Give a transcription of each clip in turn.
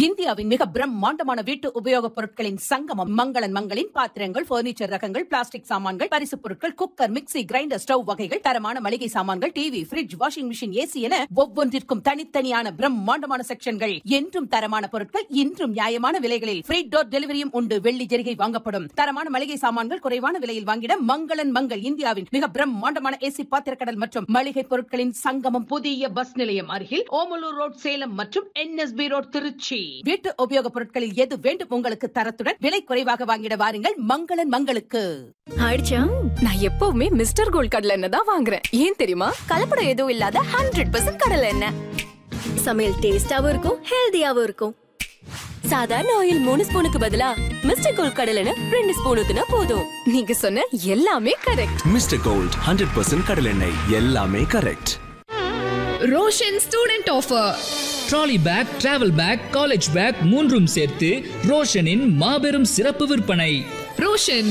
இந்தியாவின் மிக பிரம்மாண்டமான வீட்டு உபயோகப் பொருட்களின் சங்கமம் மங்களன் மங்களின் பாத்திரங்கள் பர்னிச்சர் ரகங்கள் பிளாஸ்டிக் சாமான்கள் பரிசுப் பொருட்கள் குக்கர் மிக்ஸி கிரைண்டர் ஸ்டவ் வகைகள் தரமான மளிகை சாமான்கள் TV fridge washing machine AC என ஒவ்வொன்றிற்கும் தனித்தனியான பிரம்மாண்டமான செக்ஷன்கள் என்றும் தரமான பொருட்கள் இன்றும் நியாயமான விலைகளில் ஃப்ரீ டோர் டெலிவரியும் உண்டு வெள்ளி ஜெரிகை வாங்கப்படும் தரமான மளிகை சாமான்கள் குறைவான விலையில் வாங்கிட மங்களன் மங்கள் இந்தியாவின் மிக பிரம்மாண்டமான ஏசி பாத்திரக்கடல் மற்றும் மளிகை பொருட்களின் சங்கமம் புதிய பஸ் நிலையம் அருகில் ஓமலூர் ரோட் சேலம் மற்றும் என்எஸ்பி ரோட் திருச்சி வீட்டு உபயோகப் பொருட்களில் எது வேண்டும் உங்களுக்கு தரத்துடன் விலை குறைவாக வாங்கிட வாருங்கள் மங்களன் மங்களுக்கு அடிச்சா நான் எப்பவுமே மிஸ்டர் கோல்ட் கடலை எண்ணெய் தான் வாங்குறேன் ஏன் தெரியுமா கலப்படம் எதுவும் இல்லாத ஹண்ட்ரட் பர்சன்ட் கடலை எண்ணெய் சமையல் டேஸ்டாவும் இருக்கும் ஹெல்தியாவும் இருக்கும் சாதாரண ஆயில் மூணு ஸ்பூனுக்கு பதிலா மிஸ்டர் கோல்ட் கடலை எண்ணெய் ரெண்டு ஸ்பூன் ஊத்துனா போதும் நீங்க சொன்ன எல்லாமே correct Mister Gold hundred percent கடலெண்ணெய் எல்லாமே correct Roshan student offer trolley bag travel bag college bag மூன்றும் சேர்த்து ரோஷனின் மாபெரும் சிறப்பு விற்பனை ரோஷன்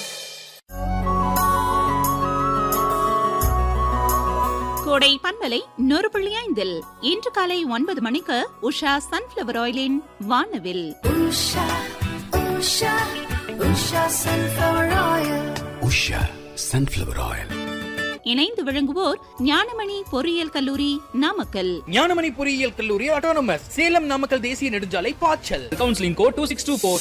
கோடை பண்பலை நூறு புள்ளி ஐந்தில் இன்று காலை ஒன்பது மணிக்கு உஷா சன்ஃபிளவர் ஆயிலின் வானவில் உஷா சன்ஃபிளவர் ஆயில் இணைந்து விளங்குவோர் ஞானமணி பொறியியல் கல்லூரி நாமக்கல் ஞானமணி பொறியியல் கல்லூரி ஆட்டோனமஸ் சேலம் நாமக்கல் தேசிய நெடுஞ்சாலை பாய்ச்சல் counselling code two six two four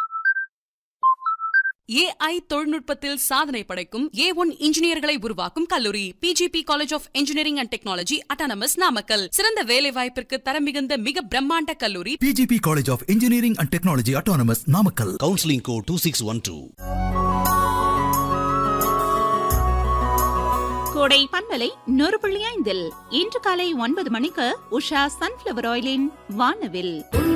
AI தொழில்நுட்பத்தில் சாதனை படைக்கும் ஏ ஒன் இன்ஜினியர்களை உருவாக்கும் கல்லூரி PGP college of engineering and technology autonomous Namakkal சிறந்த வேலை வாய்ப்பிற்கு தரம் மிகுந்த மிக பிரம்மாண்ட கல்லூரி PGP College of Engineering and Technology Autonomous Namakkal. Counselling code two six one two Kodai பண்பலை நூறு புள்ளி ஐந்தில் இன்று காலை ஒன்பது மணிக்கு உஷா சன்ஃபிளவர் ஆயிலின் வானவில்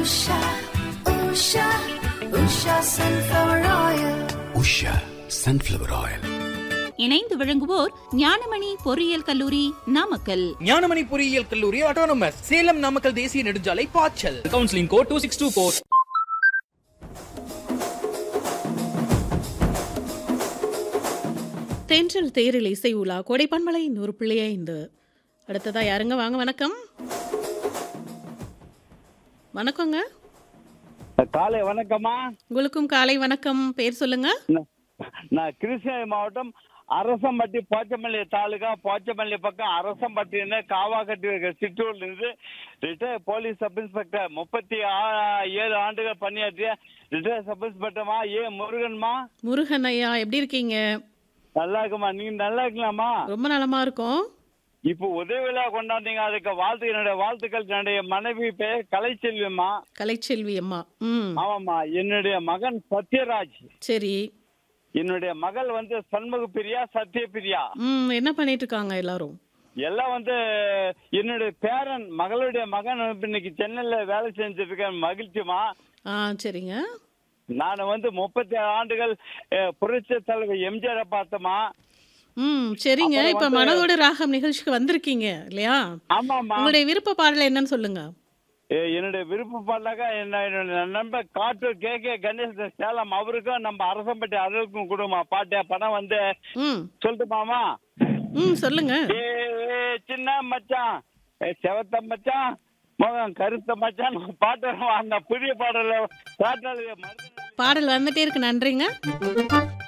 உஷா சன்ஃபிளவர் ஆயில் இணைந்து விளங்குவோர் ஞானமணி பொறியியல் கல்லூரி நாமக்கல் ஞானமணி பொறியியல் கல்லூரி ஆட்டோனமஸ் சேலம் நாமக்கல் தேசிய நெடுஞ்சாலை பாய்ச்சல் counselling code two six two four தென்றல் தேரில் இசை உலா கொடைப்பன்மலை நூறு பிள்ளையா இந்த அடுத்ததா யாருங்க வாங்க வணக்கம் வணக்கங்க காலை வணக்கம்மா உங்களுக்கும் காலை வணக்கம் பேர் சொல்லுங்க நான் கிருஷ்ணகிரி மாவட்டம் அரசம்பட்டி போச்சமல்லி தாலுகா போச்சமல்லி பக்கம் அரசம்பட்டின்னு காவாக்கட்டி இருக்கிற சிற்றூர்ல இருந்து ரிட்டையர் போலீஸ் சப் இன்ஸ்பெக்டர் முப்பத்தி ஆ- ஏழு ஆண்டுகள் பணியாற்றிய ரிட்டையர் சப் இன்ஸ்பெக்டர்மா ஏ முருகன்மா முருகன் ஐயா எப்படி இருக்கீங்க நல்லா இருக்குமா நீங்க நல்லா இருக்கலாமா ரொம்ப நலமா இருக்கோம் இப்போ உதவி விழா கொண்டாந்தீங்க அதுக்கு வாழ்த்து என்னுடைய வாழ்த்துக்கள் என்னுடைய மனைவி பேர் கலைச்செல்விம்மா கலைச்செல்வி அம்மா ம் ஆமாம்மா என்னுடைய மகன் சத்யராஜ் சரி என்னுடைய மகள் வந்து சண்முக பிரியா சத்யபிரியா ம் என்ன பண்ணிட்டு இருக்காங்க எல்லாரும் எல்லாம் வந்து என்னுடைய பேரன் மகளுடைய மகன் வந்து இன்னைக்கு சென்னையில வேலை செஞ்சுட்டு இருக்கேன் மகிழ்ச்சிமா ஆ சரிங்க நான் வந்து முப்பத்தி ஏழு ஆண்டுகள் அஹ், புரட்சி தலைவர் எம்ஜிஆரை பார்த்தமா ம் சரிங்க அப்புறம் இப்ப வந்து- மனதோட ராகம் நிகழ்ச்சிக்கு வந்திருக்கீங்க இல்லையா ஆமாமா உங்களுடைய விருப்ப பாடல் என்னன்னு சொல்லுங்க அஹ், என்னுடைய விருப்ப பாடலாக என்ன என்னுடைய நண்பர் காட்டூர் கே கே கணேஷ் சேலம் அவருக்கும் நம்ம அரசம்பட்டி அருளுக்கும் கொடுமா பாட்டு படம் வந்து ம் சொல்லட்டுமாமா ம் சொல்லுங்க ஏ ஏ, சின்ன மச்சான் ஏ, செவத்த மச்சான் முகம் கருத்த மச்சான் பாட்டு அந்த புதிய பாடல பாட்டாளி மருதன் பாடல் வந்துட்டே இருக்கு நன்றிங்க